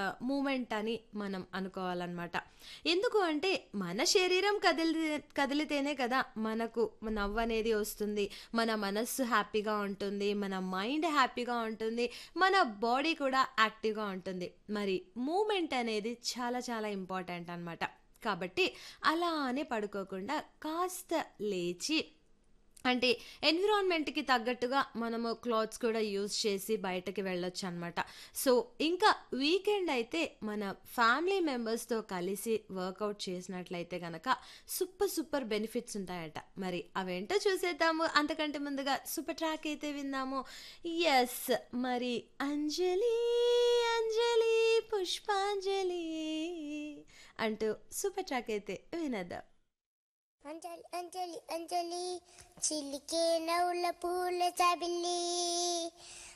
moment అని మనం అనుకోవాలన్నమాట ఎందుకు అంటే మన శరీరం కదిలి కదిలితేనే కదా మనకు నవ్వు అనేది వస్తుంది మన మనస్సు హ్యాపీగా ఉంటుంది మన మైండ్ హ్యాపీగా ఉంటుంది మన బాడీ కూడా యాక్టివ్గా ఉంటుంది మరి మూమెంట్ అనేది చాలా చాలా ఇంపార్టెంట్ అనమాట కాబట్టి అలానే పడుకోకుండా కాస్త లేచి అంటే ఎన్విరాన్మెంట్కి తగ్గట్టుగా మనము క్లాత్స్ కూడా యూజ్ చేసి బయటకి వెళ్ళొచ్చు అనమాట సో ఇంకా వీకెండ్ అయితే మన ఫ్యామిలీ మెంబర్స్తో కలిసి వర్కౌట్ చేసినట్లయితే కనుక సూపర్ సూపర్ బెనిఫిట్స్ ఉంటాయట మరి అవేంటో చూసేద్దాము అంతకంటే ముందుగా సూపర్ ట్రాక్ అయితే విందాము ఎస్ మరి అంజలి అంజలి పుష్పాంజలి అంటూ సూపర్ ట్రాక్ అయితే వినేద్దాం అంజలి అంజలి అంజలి చిలికే నవ్వుల పూల చాబిల్లి